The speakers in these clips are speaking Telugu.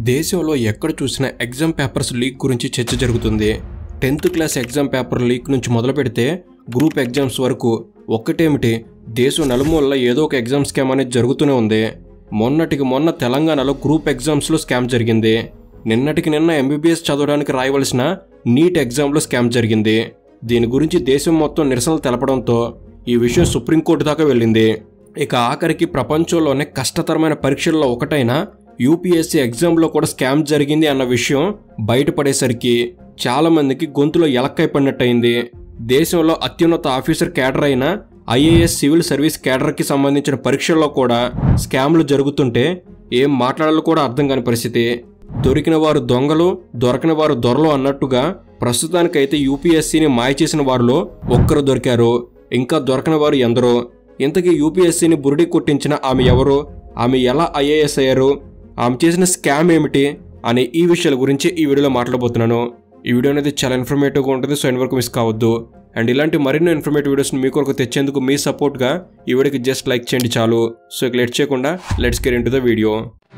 దేశంలో ఎక్కడ చూసినా ఎగ్జామ్ పేపర్స్ లీక్ గురించి చర్చ జరుగుతుంది tenth class exam paper leak నుంచి మొదలు పెడితే గ్రూప్ ఎగ్జామ్స్ వరకు ఒక్కటేమిటి దేశం నలుమూలల ఏదో ఒక ఎగ్జామ్ స్కామ్ అనేది జరుగుతూనే ఉంది మొన్నటికి మొన్న తెలంగాణలో గ్రూప్ ఎగ్జామ్స్లో స్కామ్ జరిగింది నిన్నటికి నిన్న ఎంబీబీఎస్ చదవడానికి రాయవలసిన నీట్ ఎగ్జామ్లో స్కామ్ జరిగింది దీని గురించి దేశం మొత్తం నిరసనలు తెలపడంతో ఈ విషయం సుప్రీంకోర్టు దాకా వెళ్ళింది ఇక ఆఖరికి ప్రపంచంలోనే కష్టతరమైన పరీక్షల్లో ఒకటైన యూపీఎస్సీ ఎగ్జామ్లో కూడా స్కామ్ జరిగింది అన్న విషయం బయటపడేసరికి చాలామందికి గొంతులో ఎలక్కై పడినట్టయింది దేశంలో అత్యున్నత ఆఫీసర్ కేడర్ అయిన ఐఏఎస్ సివిల్ సర్వీస్ కేడర్కి సంబంధించిన పరీక్షల్లో కూడా స్కామ్లు జరుగుతుంటే ఏం మాట్లాడాలో కూడా అర్థం కాని పరిస్థితి దొరికిన వారు దొంగలు దొరకని వారు దొరలు అన్నట్టుగా ప్రస్తుతానికైతే యూపీఎస్సీని మాయ చేసిన వారిలో ఒక్కరు దొరికారు ఇంకా దొరకని వారు ఎందరో ఇంతకీ యూపీఎస్సీని బురిడి కొట్టించిన ఆమె ఎవరు ఆమె ఎలా ఐఏఎస్ అయ్యారు ఆమె చేసిన స్కామ్ ఏమిటి అనే ఈ విషయాల గురించి ఈ వీడియోలో మాట్లాడబోతున్నాను ఈ వీడియో అనేది చాలా ఇన్ఫర్మేటివ్గా ఉంటుంది సో ఎండ్ వరకు మిస్ కావద్దు అండ్ ఇలాంటి మరిన్ని ఇన్ఫర్మేటివ్ వీడియోస్ని మీ కొరకు తెచ్చేందుకు మీ సపోర్ట్గా ఈ వీడియోకి జస్ట్ లైక్ చేయండి చాలు సో ఇక లేట్ చేయకుండా let's get into the video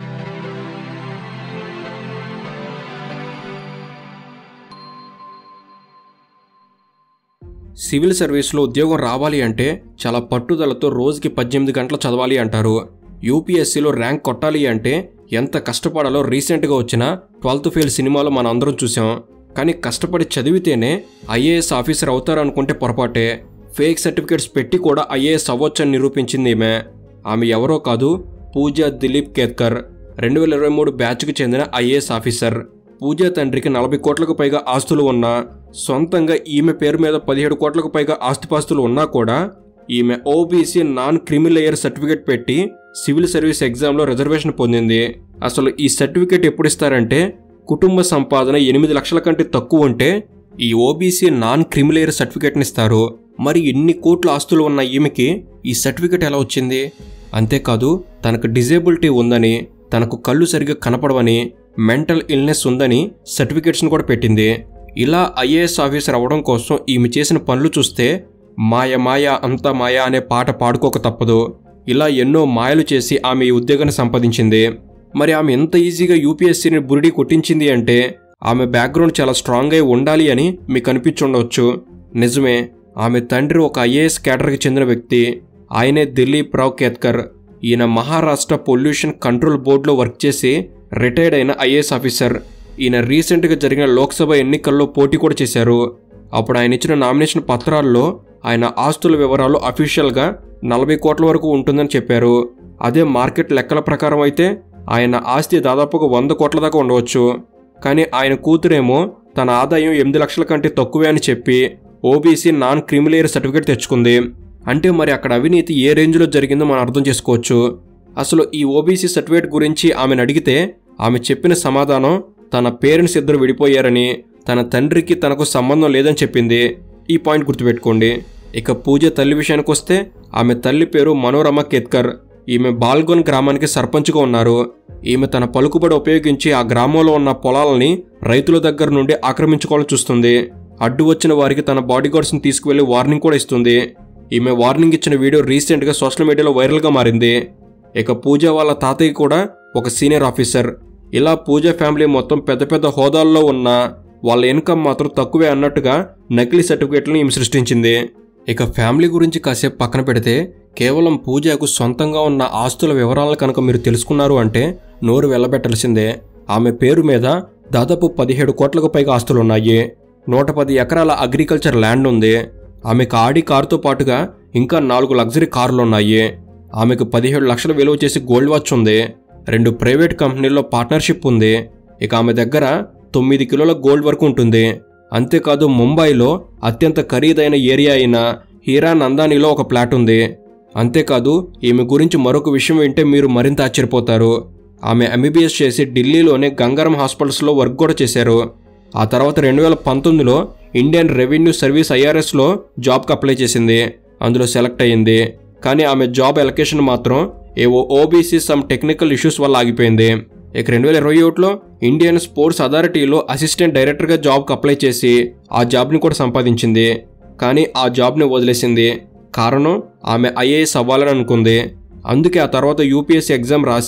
civil సర్వీస్లో ఉద్యోగం రావాలి అంటే చాలా పట్టుదలతో రోజుకి పద్దెనిమిది గంటలు చదవాలి అంటారు యూపీఎస్సీలో ర్యాంక్ కొట్టాలి అంటే ఎంత కష్టపడాలో రీసెంట్గా వచ్చిన ట్వెల్త్ ఫెయిల్ సినిమాలో మనం అందరం చూసాం కానీ కష్టపడి చదివితేనే ఐఏఎస్ ఆఫీసర్ అవుతారనుకుంటే పొరపాటే ఫేక్ సర్టిఫికేట్స్ పెట్టి కూడా ఐఏఎస్ అవ్వొచ్చని నిరూపించింది ఈమె ఆమె ఎవరో కాదు పూజా దిలీప్ కేత్కర్ రెండు వేల ఇరవై మూడు బ్యాచ్కు చెందిన ఐఏఎస్ ఆఫీసర్ పూజా తండ్రికి నలభై కోట్లకు పైగా ఆస్తులు ఉన్నా సొంతంగా ఈమె పేరు మీద పదిహేడు కోట్లకు పైగా ఆస్తిపాస్తులు ఉన్నా కూడా ఈమె ఓబీసీ నాన్ క్రిమిలేయర్ సర్టిఫికేట్ పెట్టి సివిల్ సర్వీస్ ఎగ్జామ్లో రిజర్వేషన్ పొందింది అసలు ఈ సర్టిఫికేట్ ఎప్పుడు ఇస్తారంటే కుటుంబ సంపాదన ఎనిమిది లక్షల కంటే తక్కువ ఉంటే ఈ ఓబీసీ నాన్ క్రిమిలేయర్ సర్టిఫికేట్ని ఇస్తారు మరి ఎన్ని కోట్ల ఆస్తులు ఉన్న ఈమెకి ఈ సర్టిఫికేట్ ఎలా వచ్చింది అంతేకాదు తనకు డిజేబిలిటీ ఉందని తనకు కళ్ళు సరిగ్గా కనపడవని మెంటల్ ఇల్నెస్ ఉందని సర్టిఫికేట్స్ని కూడా పెట్టింది ఇలా ఐఏఎస్ ఆఫీసర్ అవ్వడం కోసం ఈమె చేసిన పనులు చూస్తే మాయ మాయ అంతా మాయ అనే పాట పాడుకోక తప్పదు ఇలా ఎన్నో మాయలు చేసి ఆమె ఈ ఉద్యోగాన్ని సంపాదించింది మరి ఆమె ఎంత ఈజీగా యూపీఎస్సీని బురిడి కొట్టించింది అంటే ఆమె బ్యాక్గ్రౌండ్ చాలా స్ట్రాంగ్ అయి ఉండాలి అని మీకు అనిపించుండవచ్చు నిజమే ఆమె తండ్రి ఒక ఐఏఎస్ కేటర్కి చెందిన వ్యక్తి ఆయనే దిలీప్ రావ్ కేత్కర్ ఈయన మహారాష్ట్ర పొల్యూషన్ కంట్రోల్ బోర్డులో వర్క్ చేసి రిటైర్డ్ అయిన ఐఏఎస్ ఆఫీసర్ ఈయన రీసెంట్గా జరిగిన లోక్సభ ఎన్నికల్లో పోటీ కూడా చేశారు అప్పుడు ఆయన ఇచ్చిన నామినేషన్ పత్రాల్లో ఆయన ఆస్తుల వివరాలు అఫీషియల్గా నలభై కోట్ల వరకు ఉంటుందని చెప్పారు అదే మార్కెట్ లెక్కల ప్రకారం అయితే ఆయన ఆస్తి దాదాపుగా వంద కోట్ల దాకా ఉండవచ్చు కానీ ఆయన కూతురేమో తన ఆదాయం ఎనిమిది లక్షల కంటే తక్కువే అని చెప్పి ఓబీసీ నాన్ క్రిమిలేయర్ సర్టిఫికేట్ తెచ్చుకుంది అంటే మరి అక్కడ అవినీతి ఏ రేంజ్లో జరిగిందో మనం అర్థం చేసుకోవచ్చు అసలు ఈ ఓబీసీ సర్టిఫికేట్ గురించి ఆమెను అడిగితే ఆమె చెప్పిన సమాధానం తన పేరెంట్స్ ఇద్దరు విడిపోయారని తన తండ్రికి తనకు సంబంధం లేదని చెప్పింది ఈ పాయింట్ గుర్తుపెట్టుకోండి ఇక పూజ తల్లి విషయానికి వస్తే ఆమె తల్లి పేరు మనోరమ కేత్కర్ ఈమె బాల్గోన్ గ్రామానికి సర్పంచ్గా ఉన్నారు ఈమె తన పలుకుబడి ఉపయోగించి ఆ గ్రామంలో ఉన్న పొలాలని రైతుల దగ్గర నుండి ఆక్రమించుకోవాలని చూస్తుంది అడ్డు వచ్చిన వారికి తన బాడీగార్డ్స్ని తీసుకువెళ్లి వార్నింగ్ కూడా ఇస్తుంది ఈమె వార్నింగ్ ఇచ్చిన వీడియో రీసెంట్గా సోషల్ మీడియాలో వైరల్గా మారింది ఇక పూజ వాళ్ళ తాతయ్య కూడా ఒక సీనియర్ ఆఫీసర్ ఇలా పూజ ఫ్యామిలీ మొత్తం పెద్ద పెద్ద హోదాల్లో ఉన్న వాళ్ళ ఇన్కమ్ మాత్రం తక్కువే అన్నట్టుగా నకిలీ సర్టిఫికేట్లను ఈమె సృష్టించింది ఇక ఫ్యామిలీ గురించి కాసేపు పక్కన పెడితే కేవలం పూజకు సొంతంగా ఉన్న ఆస్తుల వివరాలను కనుక మీరు తెలుసుకున్నారు అంటే నోరు వెళ్ళబెట్టాల్సిందే ఆమె పేరు మీద దాదాపు పదిహేడు కోట్లకు పైగా ఆస్తులు ఉన్నాయి నూట పది ఎకరాల అగ్రికల్చర్ ల్యాండ్ ఉంది ఆమెకు ఆడి కారుతో పాటుగా ఇంకా నాలుగు లగ్జరీ కార్లు ఉన్నాయి ఆమెకు పదిహేడు లక్షల విలువ చేసి గోల్డ్ వాచ్ ఉంది రెండు ప్రైవేట్ కంపెనీల్లో పార్ట్నర్షిప్ ఉంది ఇక ఆమె దగ్గర తొమ్మిది కిలోల గోల్డ్ వరకు ఉంటుంది అంతేకాదు ముంబైలో అత్యంత ఖరీదైన ఏరియా అయిన హీరా నందానిలో ఒక ప్లాట్ ఉంది అంతేకాదు ఈమె గురించి మరొక విషయం వింటే మీరు మరింత ఆశ్చర్యపోతారు ఆమె ఎంబీబీఎస్ చేసి ఢిల్లీలోనే గంగారం హాస్పిటల్స్లో వర్క్ కూడా చేశారు ఆ తర్వాత రెండు వేల పంతొమ్మిదిలో ఇండియన్ రెవెన్యూ సర్వీస్ ఐఆర్ఎస్లో జాబ్కి అప్లై చేసింది అందులో సెలెక్ట్ అయ్యింది కానీ ఆమె జాబ్ ఎలకేషన్ మాత్రం ఏవో ఓబీసీ సమ్ టెక్నికల్ ఇష్యూస్ వల్ల ఆగిపోయింది ఇక రెండు వేల ఇరవై ఒకటిలో ఇండియన్ స్పోర్ట్స్ అథారిటీలో అసిస్టెంట్ డైరెక్టర్గా జాబ్కి అప్లై చేసి ఆ జాబ్ని కూడా సంపాదించింది కానీ ఆ జాబ్ని వదిలేసింది కారణం ఆమె ఐఏఎస్ అవ్వాలని అనుకుంది అందుకే ఆ తర్వాత యూపీఎస్సీ ఎగ్జామ్ రాసి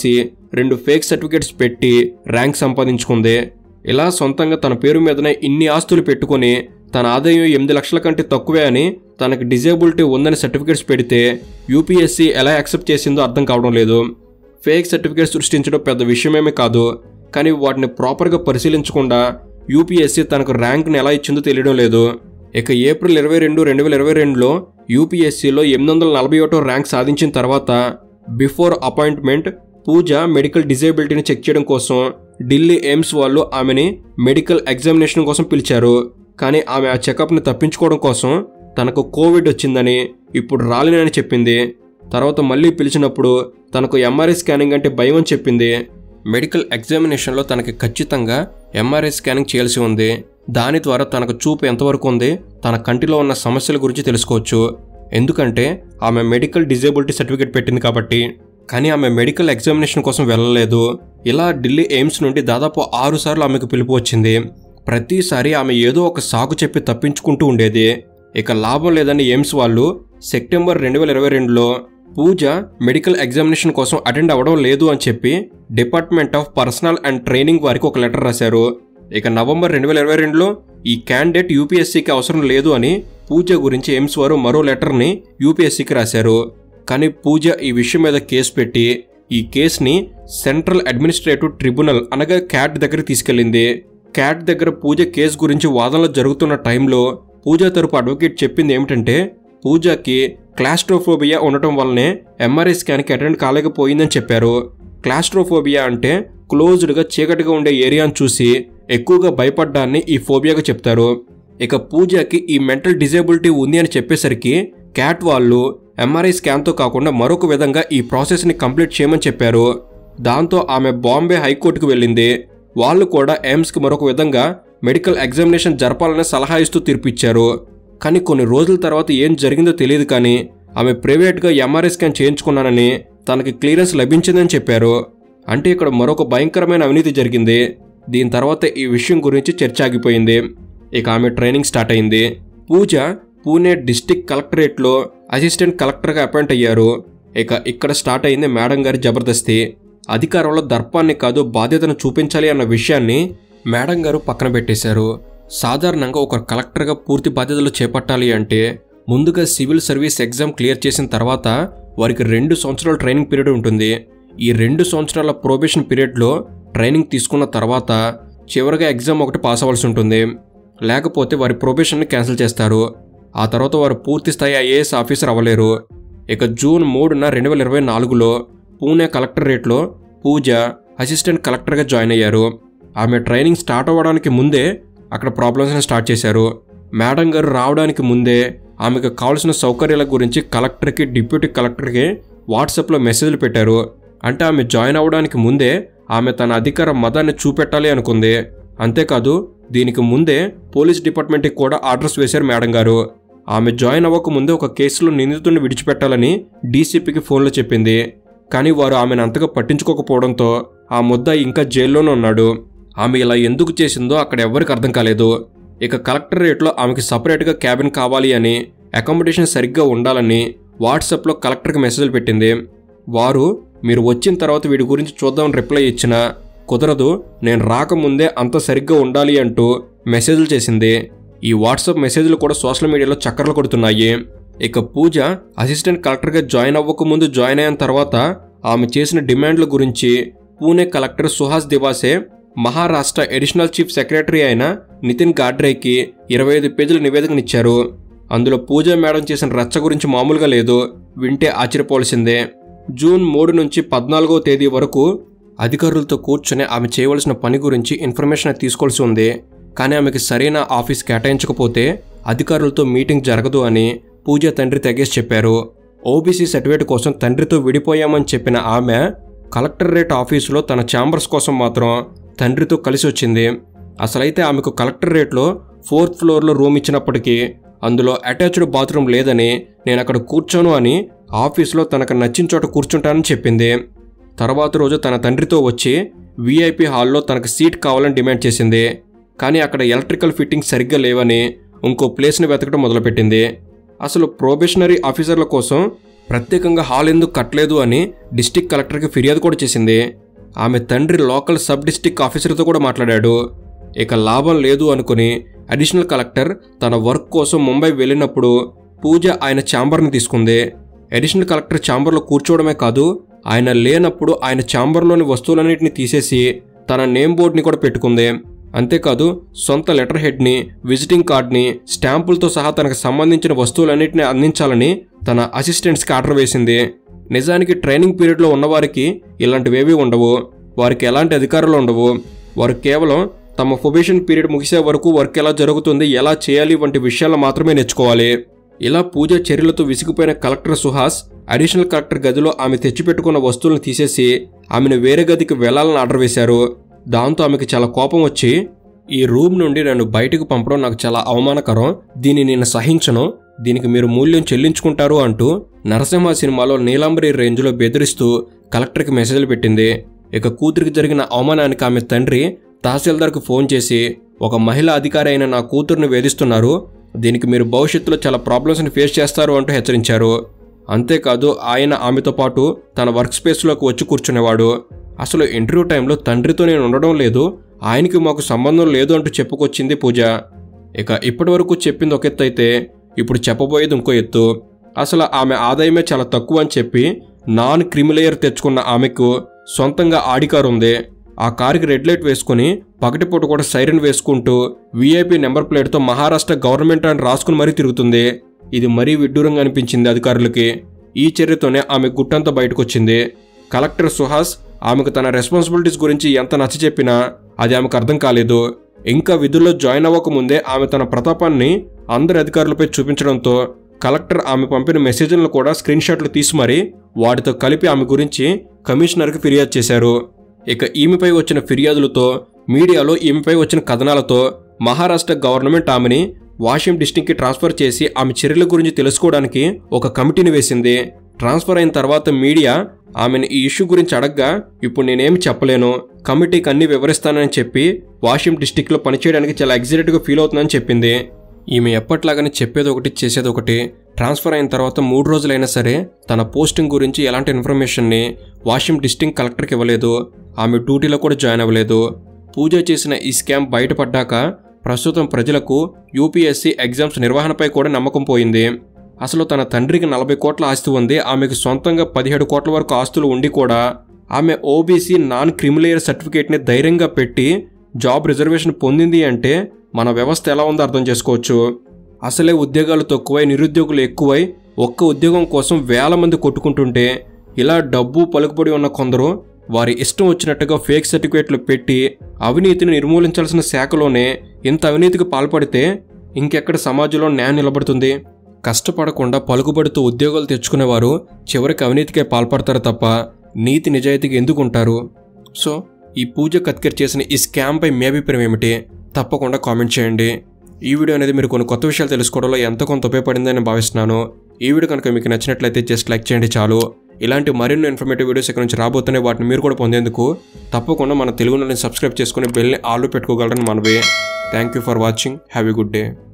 రెండు ఫేక్ సర్టిఫికేట్స్ పెట్టి ర్యాంక్ సంపాదించుకుంది ఇలా సొంతంగా తన పేరు మీదనే ఇన్ని ఆస్తులు పెట్టుకొని తన ఆదాయం ఎనిమిది లక్షల కంటే తక్కువే అని తనకు డిజేబిలిటీ ఉందని సర్టిఫికేట్స్ పెడితే యూపీఎస్సీ ఎలా యాక్సెప్ట్ చేసిందో అర్థం కావడం లేదు ఫేక్ సర్టిఫికేట్ సృష్టించడం పెద్ద విషయమేమీ కాదు కానీ వాటిని ప్రాపర్గా పరిశీలించకుండా యూపీఎస్సీ తనకు ర్యాంక్ని ఎలా ఇచ్చిందో తెలియడం లేదు ఇక ఏప్రిల్ ఇరవై రెండు రెండు వేల ఇరవై రెండులో యూపీఎస్సీలో ఎనిమిది వందల నలభై ఒకటో ర్యాంక్ సాధించిన తర్వాత బిఫోర్ అపాయింట్మెంట్ పూజ మెడికల్ డిజేబిలిటీని చెక్ చేయడం కోసం ఢిల్లీ ఎయిమ్స్ వాళ్ళు ఆమెని మెడికల్ ఎగ్జామినేషన్ కోసం పిలిచారు కానీ ఆమె ఆ చెకప్ని తప్పించుకోవడం కోసం తనకు కోవిడ్ వచ్చిందని ఇప్పుడు రాలేనని చెప్పింది తర్వాత మళ్ళీ పిలిచినప్పుడు తనకు ఎంఆర్ఐ స్కానింగ్ అంటే భయం అని చెప్పింది మెడికల్ ఎగ్జామినేషన్లో తనకి ఖచ్చితంగా ఎంఆర్ఐ స్కానింగ్ చేయాల్సి ఉంది దాని ద్వారా తనకు చూపు ఎంతవరకు ఉంది తన కంటిలో ఉన్న సమస్యల గురించి తెలుసుకోవచ్చు ఎందుకంటే ఆమె మెడికల్ డిజేబిలిటీ సర్టిఫికేట్ పెట్టింది కాబట్టి కానీ ఆమె మెడికల్ ఎగ్జామినేషన్ కోసం వెళ్ళలేదు ఇలా ఢిల్లీ ఎయిమ్స్ నుండి దాదాపు ఆరు సార్లు ఆమెకు పిలుపు వచ్చింది ప్రతిసారి ఆమె ఏదో ఒక సాకు చెప్పి తప్పించుకుంటూ ఉండేది ఇక లాభం లేదని ఎయిమ్స్ వాళ్ళు సెప్టెంబర్ రెండు వేల ఇరవై రెండులో పూజ మెడికల్ ఎగ్జామినేషన్ కోసం అటెండ్ అవ్వడం లేదు అని చెప్పి department of personnel and training వారికి ఒక లెటర్ రాశారు ఇక నవంబర్ రెండు వేల ఇరవై రెండులో ఈ క్యాండిడేట్ యూపీఎస్సీకి అవసరం లేదు అని పూజ గురించి ఎయిమ్స్ వారు మరో లెటర్ని యూపీఎస్సీకి రాశారు కానీ పూజ ఈ విషయం మీద కేసు పెట్టి ఈ కేసుని సెంట్రల్ అడ్మినిస్ట్రేటివ్ ట్రిబ్యునల్ అనగా క్యాట్ దగ్గర తీసుకెళ్ళింది క్యాట్ దగ్గర పూజ కేసు గురించి వాదనలు జరుగుతున్న టైంలో పూజ తరపు అడ్వకేట్ చెప్పింది ఏమిటంటే పూజకి క్లాస్ట్రోఫోబియా ఉండటం వల్లనే ఎంఆర్ఐ స్కాన్కి అటెండ్ కాలేకపోయిందని చెప్పారు క్లాస్ట్రోఫోబియా అంటే క్లోజ్డ్గా చీకటిగా ఉండే ఏరియాను చూసి ఎక్కువగా భయపడ్డాన్ని ఈ ఫోబియాగా చెప్తారు ఇక పూజకి ఈ మెంటల్ డిజేబిలిటీ ఉంది అని చెప్పేసరికి క్యాట్ వాళ్ళు ఎంఆర్ఐ స్కాన్తో కాకుండా మరొక విధంగా ఈ ప్రాసెస్ని కంప్లీట్ చేయమని చెప్పారు దాంతో ఆమె బాంబే హైకోర్టుకు వెళ్ళింది వాళ్ళు కూడా ఎయిమ్స్కి మరొక విధంగా మెడికల్ ఎగ్జామినేషన్ జరపాలనే సలహా ఇస్తూ తీర్పిచ్చారు కానీ కొన్ని రోజుల తర్వాత ఏం జరిగిందో తెలియదు కానీ ఆమె ప్రైవేట్గా ఎంఆర్ఐ స్కాన్ చేయించుకున్నానని తనకి క్లియరెన్స్ లభించిందని చెప్పారు అంటే ఇక్కడ మరొక భయంకరమైన అవినీతి జరిగింది దీని తర్వాత ఈ విషయం గురించి చర్చ ఆగిపోయింది ఇక ఆమె ట్రైనింగ్ స్టార్ట్ అయింది పూజ పూణే డిస్టిక్ కలెక్టరేట్లో అసిస్టెంట్ కలెక్టర్గా అపాయింట్ అయ్యారు ఇక ఇక్కడ స్టార్ట్ అయింది మేడం గారి జబర్దస్తి అధికారంలో దర్పాన్ని కాదు బాధ్యతను చూపించాలి అన్న విషయాన్ని మేడం గారు పక్కన పెట్టేశారు సాధారణంగా ఒక కలెక్టర్గా పూర్తి బాధ్యతలు చేపట్టాలి అంటే ముందుగా సివిల్ సర్వీస్ ఎగ్జామ్ క్లియర్ చేసిన తర్వాత వారికి రెండు సంవత్సరాల ట్రైనింగ్ పీరియడ్ ఉంటుంది ఈ రెండు సంవత్సరాల ప్రొబేషన్ పీరియడ్లో ట్రైనింగ్ తీసుకున్న తర్వాత చివరిగా ఎగ్జామ్ ఒకటి పాస్ అవ్వాల్సి ఉంటుంది లేకపోతే వారి ప్రొబేషన్ని క్యాన్సిల్ చేస్తారు ఆ తర్వాత వారు పూర్తి స్థాయి ఐఏఎస్ ఆఫీసర్ అవ్వలేరు ఇక జూన్ మూడున రెండు వేల ఇరవై నాలుగులో పూణే కలెక్టరేట్లో పూజ అసిస్టెంట్ కలెక్టర్గా జాయిన్ అయ్యారు ఆమె ట్రైనింగ్ స్టార్ట్ అవ్వడానికి ముందే అక్కడ ప్రాబ్లమ్స్ని స్టార్ట్ చేశారు మేడం గారు రావడానికి ముందే ఆమెకు కావాల్సిన సౌకర్యాల గురించి కలెక్టర్కి డిప్యూటీ కలెక్టర్కి వాట్సాప్లో మెసేజ్లు పెట్టారు అంటే ఆమె జాయిన్ అవ్వడానికి ముందే ఆమె తన అధికార మతాన్ని చూపెట్టాలి అనుకుంది అంతేకాదు దీనికి ముందే పోలీస్ డిపార్ట్మెంట్కి కూడా ఆర్డర్స్ వేశారు మేడం గారు ఆమె జాయిన్ అవ్వక ముందే ఒక కేసులో నిందితుడిని విడిచిపెట్టాలని డీసీపీకి ఫోన్లో చెప్పింది కానీ వారు ఆమెను అంతగా పట్టించుకోకపోవడంతో ఆ ముద్ద ఇంకా జైల్లోనే ఉన్నాడు ఆమె ఇలా ఎందుకు చేసిందో అక్కడ ఎవ్వరికి అర్థం కాలేదు ఇక కలెక్టరేట్లో ఆమెకి సపరేట్గా క్యాబిన్ కావాలి అని అకామిడేషన్ సరిగ్గా ఉండాలని వాట్సాప్లో కలెక్టర్కి మెసేజ్లు పెట్టింది వారు మీరు వచ్చిన తర్వాత వీడి గురించి చూద్దామని రిప్లై ఇచ్చినా కుదరదు నేను రాకముందే అంత సరిగ్గా ఉండాలి అంటూ మెసేజ్లు చేసింది ఈ వాట్సాప్ మెసేజ్లు కూడా సోషల్ మీడియాలో చక్కర్లు కొడుతున్నాయి ఇక పూజ అసిస్టెంట్ కలెక్టర్గా జాయిన్ అవ్వకముందు జాయిన్ అయిన తర్వాత ఆమె చేసిన డిమాండ్ల గురించి Pune collector Suhas Diwase Maharashtra additional chief secretary అయిన నితిన్ గాడ్రేకి ఇరవై ఐదు పేజీల నివేదికనిచ్చారు అందులో పూజ మేడం చేసిన రచ్చ గురించి మామూలుగా లేదు వింటే ఆశ్చర్యపోవాల్సిందే జూన్ మూడు నుంచి పద్నాలుగో తేదీ వరకు అధికారులతో కూర్చొని ఆమె చేయవలసిన పని గురించి ఇన్ఫర్మేషన్ తీసుకోవాల్సి ఉంది కానీ ఆమెకి సరైన ఆఫీస్ కేటాయించకపోతే అధికారులతో మీటింగ్ జరగదు అని పూజ తండ్రి తెగేసి చెప్పారు ఓబీసీ సర్టిఫికేట్ కోసం తండ్రితో విడిపోయామని చెప్పిన ఆమె కలెక్టరేట్ ఆఫీసులో తన ఛాంబర్స్ కోసం మాత్రం తండ్రితో కలిసి వచ్చింది అసలైతే ఆమెకు కలెక్టరేట్లో ఫోర్త్ ఫ్లోర్లో రూమ్ ఇచ్చినప్పటికీ అందులో అటాచ్డ్ బాత్రూమ్ లేదని నేను అక్కడ కూర్చోను అని ఆఫీస్లో తనకు నచ్చిన చోట కూర్చుంటానని చెప్పింది తర్వాత రోజు తన తండ్రితో వచ్చి వీఐపీ హాల్లో తనకు సీట్ కావాలని డిమాండ్ చేసింది కానీ అక్కడ ఎలక్ట్రికల్ ఫిట్టింగ్స్ సరిగ్గా లేవని ఇంకో ప్లేస్ని వెతకడం మొదలుపెట్టింది అసలు ప్రొబేషనరీ ఆఫీసర్ల కోసం ప్రత్యేకంగా హాల్ ఎందుకు కట్టలేదు అని డిస్టిక్ కలెక్టర్కి ఫిర్యాదు కూడా చేసింది ఆమె తండ్రి లోకల్ సబ్ డిస్టిక్ ఆఫీసర్తో కూడా మాట్లాడాడు ఇక లాభం లేదు అనుకుని అడిషనల్ కలెక్టర్ తన వర్క్ కోసం ముంబై వెళ్ళినప్పుడు పూజ ఆయన ఛాంబర్ని తీసుకుంది అడిషనల్ కలెక్టర్ ఛాంబర్లో కూర్చోవడమే కాదు ఆయన లేనప్పుడు ఆయన ఛాంబర్లోని వస్తువులన్నింటినీ తీసేసి తన నేమ్ బోర్డ్ని కూడా పెట్టుకుంది అంతేకాదు సొంత లెటర్ హెడ్ని విజిటింగ్ కార్డ్ని స్టాంపులతో సహా తనకు సంబంధించిన వస్తువులన్నింటినీ అందించాలని తన అసిస్టెంట్స్కి ఆర్డర్ వేసింది నిజానికి ట్రైనింగ్ పీరియడ్లో ఉన్నవారికి ఇలాంటివేవీ ఉండవు వారికి ఎలాంటి అధికారాలు ఉండవు వారు కేవలం తమ ప్రొబేషన్ పీరియడ్ ముగిసే వరకు వర్క్ ఎలా జరుగుతుంది ఎలా చేయాలి వంటి విషయాలు మాత్రమే నేర్చుకోవాలి ఇలా పూజ చర్యలతో విసిగిపోయిన కలెక్టర్ సుహాస్ అడిషనల్ కలెక్టర్ గదిలో ఆమె తెచ్చిపెట్టుకున్న వస్తువులను తీసేసి ఆమెను వేరే గదికి వెళ్లాలని ఆర్డర్ వేశారు దాంతో ఆమెకు చాలా కోపం వచ్చి ఈ రూమ్ నుండి నన్ను బయటకు పంపడం నాకు చాలా అవమానకరం దీన్ని నేను సహించను దీనికి మీరు మూల్యం చెల్లించుకుంటారు అంటూ నరసింహ సినిమాలో నీలాంబరి రేంజ్లో బెదిరిస్తూ కలెక్టర్కి మెసేజ్లు పెట్టింది ఇక కూతురికి జరిగిన అవమానానికి ఆమె తండ్రి తహసీల్దార్కు ఫోన్ చేసి ఒక మహిళా అధికారి అయిన నా కూతుర్ని వేధిస్తున్నారు దీనికి మీరు భవిష్యత్తులో చాలా ప్రాబ్లమ్స్ని ఫేస్ చేస్తారు అంటూ హెచ్చరించారు అంతేకాదు ఆయన ఆమెతో పాటు తన వర్క్ స్పేస్లోకి వచ్చి కూర్చునేవాడు అసలు ఇంటర్వ్యూ టైంలో తండ్రితో నేను ఉండడం లేదు ఆయనకి మాకు సంబంధం లేదు అంటూ చెప్పుకొచ్చింది పూజ ఇక ఇప్పటివరకు చెప్పింది ఒక ఎత్తు అయితే ఇప్పుడు చెప్పబోయేది ఇంకో ఎత్తు అసలు ఆమె ఆదాయమే చాలా తక్కువ అని చెప్పి నాన్ క్రిమిలేయర్ తెచ్చుకున్న ఆమెకు సొంతంగా ఆడి కారు ఉంది ఆ కారుకి రెడ్ లైట్ వేసుకుని పగటిపూట కూడా సైరన్ వేసుకుంటూ వీఐపీ నెంబర్ ప్లేట్తో మహారాష్ట్ర గవర్నమెంట్ అని రాసుకుని మరీ తిరుగుతుంది ఇది మరీ విడ్డూరంగా అనిపించింది అధికారులకి ఈ చర్యతోనే ఆమె గుట్టంతా బయటకొచ్చింది కలెక్టర్ సుహాస్ ఆమెకు తన రెస్పాన్సిబిలిటీస్ గురించి ఎంత నచ్చ చెప్పినా అది ఆమెకు అర్థం కాలేదు ఇంకా విధుల్లో జాయిన్ అవ్వకముందే ఆమె తన ప్రతాపాన్ని అందరి అధికారులపై చూపించడంతో కలెక్టర్ ఆమె పంపిన మెసేజ్లను కూడా స్క్రీన్ షాట్లు తీసి మరీ వాటితో కలిపి ఆమె గురించి కమిషనర్కి ఫిర్యాదు చేశారు ఇక ఈమెపై వచ్చిన ఫిర్యాదులతో మీడియాలో ఈమెపై వచ్చిన కథనాలతో మహారాష్ట్ర గవర్నమెంట్ ఆమెని వాషిం డిస్టిక్కి ట్రాన్స్ఫర్ చేసి ఆమె చర్యల గురించి తెలుసుకోవడానికి ఒక కమిటీని వేసింది ట్రాన్స్ఫర్ అయిన తర్వాత మీడియా ఆమెను ఈ ఇష్యూ గురించి అడగ్గా ఇప్పుడు నేనేమి చెప్పలేను కమిటీకి అన్ని వివరిస్తానని చెప్పి వాషిం డిస్టిక్లో పనిచేయడానికి చాలా ఎగ్జైటెడ్గా ఫీల్ అవుతుందని చెప్పింది ఈమె ఎప్పట్లాగానే చెప్పేది ఒకటి చేసేది ఒకటి ట్రాన్స్ఫర్ అయిన తర్వాత మూడు రోజులైనా సరే తన పోస్టింగ్ గురించి ఎలాంటి ఇన్ఫర్మేషన్ని వాషిం డిస్టింక్ కలెక్టర్కి ఇవ్వలేదు ఆమె డ్యూటీలో కూడా జాయిన్ అవ్వలేదు పూజ చేసిన ఈ స్కామ్ బయటపడ్డాక ప్రస్తుతం ప్రజలకు యూపీఎస్సీ ఎగ్జామ్స్ నిర్వహణపై కూడా నమ్మకం పోయింది అసలు తన తండ్రికి నలభై కోట్ల ఆస్తి ఉంది ఆమెకు సొంతంగా పదిహేడు కోట్ల వరకు ఆస్తులు ఉండి కూడా ఆమె ఓబీసీ నాన్ క్రిమిలేయర్ సర్టిఫికేట్ని ధైర్యంగా పెట్టి జాబ్ రిజర్వేషన్ పొందింది అంటే మన వ్యవస్థ ఎలా ఉందో అర్థం చేసుకోవచ్చు అసలే ఉద్యోగాలు తక్కువై నిరుద్యోగులు ఎక్కువై ఒక్క ఉద్యోగం కోసం వేల మంది కొట్టుకుంటుంటే ఇలా డబ్బు పలుకుబడి ఉన్న కొందరు వారి ఇష్టం వచ్చినట్టుగా ఫేక్ సర్టిఫికేట్లు పెట్టి అవినీతిని నిర్మూలించాల్సిన శాఖలోనే ఇంత అవినీతికి పాల్పడితే ఇంకెక్కడ సమాజంలో న్యాయం నిలబడుతుంది కష్టపడకుండా పలుకుబడుతూ ఉద్యోగాలు తెచ్చుకునేవారు చివరికి అవినీతికే పాల్పడతారు తప్ప నీతి నిజాయితీకి ఎందుకు ఉంటారు సో ఈ పూజ కత్కిర్ చేసిన ఈ స్కామ్పై మీ అభిప్రాయం ఏమిటి తప్పకుండా కామెంట్ చేయండి ఈ వీడియో అనేది మీరు కొన్ని కొత్త విషయాలు తెలుసుకోవడంలో ఎంత కొంత ఉపయోగపడిందని భావిస్తున్నాను ఈ వీడియో కనుక మీకు నచ్చినట్లయితే జస్ట్ లైక్ చేయండి చాలు ఇలాంటి మరిన్ని ఇన్ఫర్మేటివ్ వీడియోస్ ఇక్కడ నుంచి రాబోతున్నాయి వాటిని మీరు కూడా పొందేందుకు తప్పకుండా మన తెలుగు సబ్స్క్రైబ్ చేసుకుని బెల్ని ఆల్లో పెట్టుకోగలరని మనవే thank you for watching have a good day